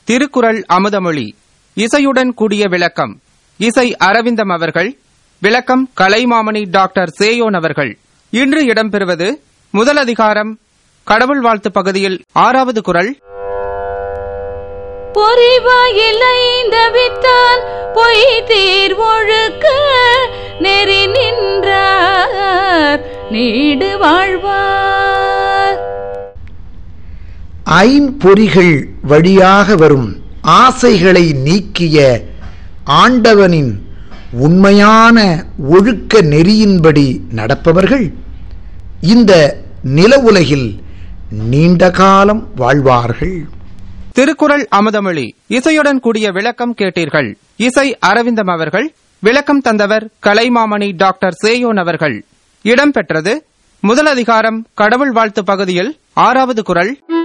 திருக்குறள் அமுதமொழி இசையுடன் கூடிய விளக்கம் இசை அரவிந்தம் அவர்கள் விளக்கம் கலைமாமணி டாக்டர் சேயோன் அவர்கள் இன்று இடம்பெறுவது முதல் அதிகாரம் கடவுள் வாழ்த்து பகுதியில் ஆறாவது குரல் பொறிவாயிலைந்த வித்தான் பொய் தீர்வொழுக்க நெறி நின்றார் நீடு வாழ்வார் ஐம்பொறிகள் வழியாக வரும் ஆசைகளை நீக்கிய ஆண்டவனின் உண்மையான ஒழுக்க நெறியின்படி நடப்பவர்கள் இந்த நில உலகில் நீண்ட காலம் வாழ்வார்கள் திருக்குறள் அமுதமொழி இசையுடன் கூடிய விளக்கம் கேட்டீர்கள் இசை அரவிந்தம் அவர்கள் விளக்கம் தந்தவர் கலைமாமணி டாக்டர் சேயோன் அவர்கள் இடம்பெற்றது முதல் அதிகாரம் கடவுள் வாழ்த்து பகுதியில் ஆறாவது குரல்